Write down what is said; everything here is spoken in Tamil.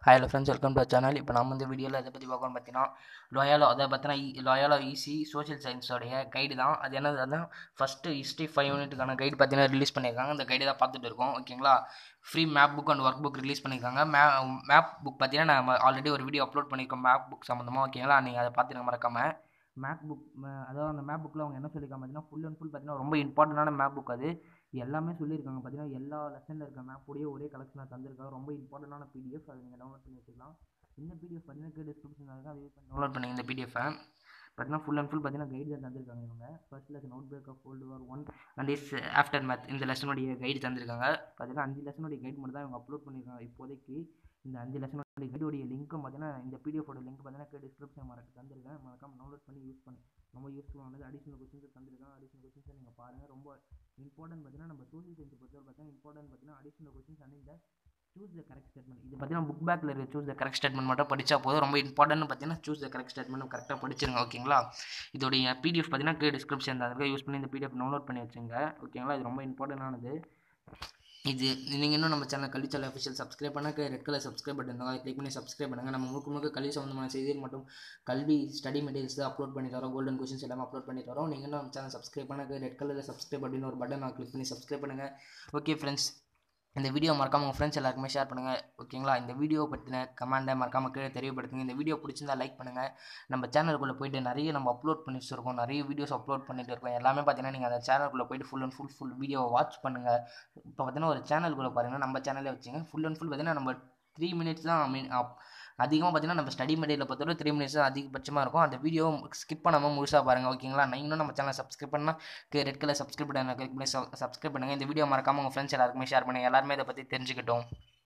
hi hello friends welcome to channel இப்போ நம்ம இந்த வீடியோவில் எதை பற்றி பார்க்கணும் பார்த்தீங்கன்னா லோயாலோ அதை பற்றின லோயாலோ ஈஸி சோஷியல் சயின்ஸோடைய கைடு தான் அது என்னது அதான் ஃபஸ்ட்டு ஹிஸ்ட்ரி ஃபைவ் யூனிட்டுக்கான கைடு பார்த்தீங்கன்னா ரிலீஸ் பண்ணியிருக்காங்க அந்த கைடு தான் பார்த்துட்டு இருக்கோம் ஓகேங்களா free map book and work book release பண்ணியிருக்காங்க மே மேப் புக் பார்த்தீங்கன்னா நம்ம ஆல்ரெடி ஒரு வீடியோ அப்லோட் பண்ணியிருக்கோம் மேப் புக் சம்மந்தமாக ஓகேங்களா நீங்கள் அதை பார்த்துருங்க மறக்காமல் மேப் புக் அதாவது அந்த மேப் புக்கில் அவங்க என்ன சொல்லியிருக்காங்க பார்த்தீங்கன்னா ஃபுல் அண்ட் ஃபுல் பார்த்தீங்கன்னா ரொம்ப இம்பார்ட்டண்டான மேப் புக் அது எல்லாமே சொல்லியிருக்காங்க பார்த்தீங்கன்னா எல்லா லெசனில் இருக்க மேப்போடைய ஒரே கலெக்ஷனாக தந்திருக்காங்க ரொம்ப இம்பார்ட்டண்டான பிடிஎஃப் அதை நீங்கள் டவுன்லோட் பண்ணி வச்சுக்கலாம் இந்த பிடிஎஃப் பார்த்தீங்கன்னா டிஸ்கிரிப்ஷன் இருக்குது அதை யூஸ் பண்ணி டவுன்லோட் பண்ணுங்க இந்த பிடிஎஃபை பார்த்தீங்கன்னா ஃபுல் அண்ட் ஃபுல் பார்த்தீங்கன்னா கைடு தான் தந்திருக்காங்க இவங்க first lesson outbreak of world war one and is aftermath இந்த லெசனுடைய கைடு தந்திருக்காங்க பார்த்தீங்கன்னா அஞ்சு லெசனுடைய கைடு மட்டும் தான் இவங்க அப்லோட் பண்ணியிருக்காங்க இப்போதைக்கு இந்த அஞ்சு லெசனுடைய கைடுடைய லிங்க்கும் பார்த்தீங்கன்னா இந்த பிடிஎஃபோட லிங்க் பார்த்தீங்கன்னா டிஸ்கிரிப்ஷன் மறக்க தந்திருக்கேன் மறக்காம டவுன்லோட் பண்ணி யூஸ் பண்ணி ரொம்ப யூஸ்ஃபுல்லானது அடிஷனல் கொஸ்டின்ஸ் தந்திருக்காங்க அடிஷனல் கொஸ்டின்ஸை நீங்கள் பாருங்கள் ரொம்ப இம்பார்ட்டன்ட் பார்த்தீங்கன்னா நம்ம சோசியல் சயின்ஸ் பொறுத்தவரை பார்த்தீங்கன்னா இம்பார்ட்டன்ட் பார்த்தீங்கன்னா அடிஷனல் கொஸ்டின்ஸ் அண்ட் இந்த சூஸ் த கரெக்ட் ஸ்டேட்மெண்ட் இது பார்த்தீங்கன்னா புக் பேக்கில் இருக்க சூஸ் த கரெக்ட் ஸ்டேட்மெண்ட் மட்டும் படித்தா போதும் ரொம்ப இம்பார்ட்டன்ட் பார்த்தீங்கன்னா சூஸ் த கரெக்ட் ஸ்டேட்மெண்ட் கரெக்டாக படிச்சிருங்க ஓகேங்களா இதோடைய பிடிஎஃப் பார்த்தீங்கன்னா கீழே டிஸ்கிரிப்ஷன் தான் யூஸ் பண்ணி இந்த பிடிஎஃப் டவுன்லோட் பண்ணி வச்சுங்க ஓகேங்களா இது ரொம்ப இம்பார்ட்டண்டானது இது நீங்கள் இன்னும் நம்ம சேனல் கல்விச்சாலை அஃபிஷியல் சப்ஸ்கிரைப் பண்ணாக்க ரெட் கலர் சப்ஸ்கிரைப் பட்டன் அதை கிளிக் பண்ணி சப்ஸ்கிரைப் பண்ணுங்கள் நம்ம முழுக்க முழுக்க கல்வி சம்மந்தமான செய்திகள் மற்றும் கல்வி ஸ்டடி மெட்டீரியல்ஸ் தான் அப்லோட் பண்ணி தரோம் கோல்டன் கொஷின்ஸ் எல்லாமே அப்லோட் பண்ணி தரோம் நீங்கள் இன்னும் நம்ம சேனல் சப்ஸ்கிரைப் பண்ணாக்க ரெட் கலரில் சப்ஸ்கிரைப் அப்படின்னு ஒரு பட்டன் நான் கிளிக் பண்ணி சப்ஸ்கிரைப் பண்ணுங்கள் ஓகே ஃப்ரெண்ட்ஸ் இந்த வீடியோ மறக்காமல் உங்கள் ஃப்ரெண்ட்ஸ் எல்லாருக்குமே ஷேர் பண்ணுங்கள் ஓகேங்களா இந்த வீடியோ பற்றின கமெண்ட்டை மறக்காமல் கீழே தெரியப்படுத்துங்க இந்த வீடியோ பிடிச்சிருந்தா லைக் பண்ணுங்கள் நம்ம சேனலுக்குள்ளே போயிட்டு நிறைய நம்ம அப்லோட் பண்ணி வச்சுருக்கோம் நிறைய வீடியோஸ் அப்லோட் பண்ணிட்டு இருக்கோம் எல்லாமே பார்த்தீங்கன்னா நீங்கள் அந்த சேனலுக்குள்ளே போயிட்டு ஃபுல் அண்ட் ஃபுல் ஃபுல் வீடியோவை வாட்ச் பண்ணுங்கள் இப்போ பார்த்தீங்கன்னா ஒரு சேனலுக்குள்ளே பாருங்கள் நம்ம சேனலே வச்சுங்க ஃபுல் அண்ட் ஃபுல் பார்த்தீங்கன்னா நம்ம த்ரீ மினிட்ஸ் தான் மீன் அதிகமாக பார்த்தீங்கன்னா நம்ம ஸ்டடி மெட்டீரியல் பொறுத்தவரை த்ரீ மினிட்ஸ் தான் அதிகபட்சமாக இருக்கும் அந்த வீடியோ ஸ்கிப் பண்ணாமல் முழுசாக பாருங்கள் ஓகேங்களா நீங்களும் நம்ம சேனல் சப்ஸ்கிரைப் பண்ணால் ரெட் கலர் சப்ஸ்கிரைப் பண்ண கிளிக் பண்ணி சப்ஸ்கிரைப் பண்ணுங்கள் இந்த வீடியோ மறக்காமல் உங்கள் ஃப்ரெண்ட்ஸ் எல்லாருக்குமே ஷேர் பண்ணுங்கள் எல்லாருமே இதை பற்றி தெரிஞ்சுக்கிட்டோம்